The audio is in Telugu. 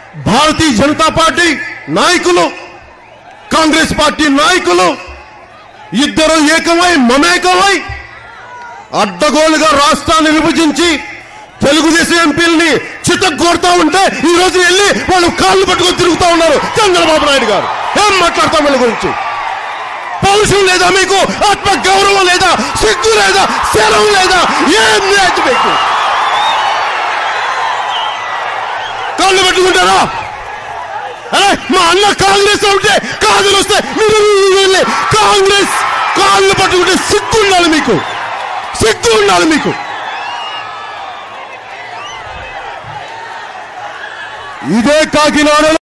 భారతీయ జనతా పార్టీ నాయకులు కాంగ్రెస్ పార్టీ నాయకులు ఇద్దరు ఏకమై మమేకమై అడ్డగోలుగా రాష్ట్రాన్ని విభజించి తెలుగుదేశం ఎంపీలని చిత్తగొడతా ఉంటే ఈ రోజు వెళ్ళి వాళ్ళు కాళ్ళు పట్టుకొని తిరుగుతా ఉన్నారు చంద్రబాబు నాయుడు గారు ఏం మాట్లాడతాం వీళ్ళ గురించి పౌరుషం లేదా మీకు ఆత్మ గౌరవం లేదా సిగ్గు లేదా శరం లేదా ఏం లేదు మీకు కాళ్ళు పెట్టుకుంటారా అరే మా అన్న కాంగ్రెస్ లో ఉంటే కాదులు వస్తే మీరు వెళ్ళి కాంగ్రెస్ కాళ్ళు పట్టుకుంటే సిగ్గు ఉండాలి మీకు సిగ్గు ఉండాలి మీకు ఇదే కాకినాడలో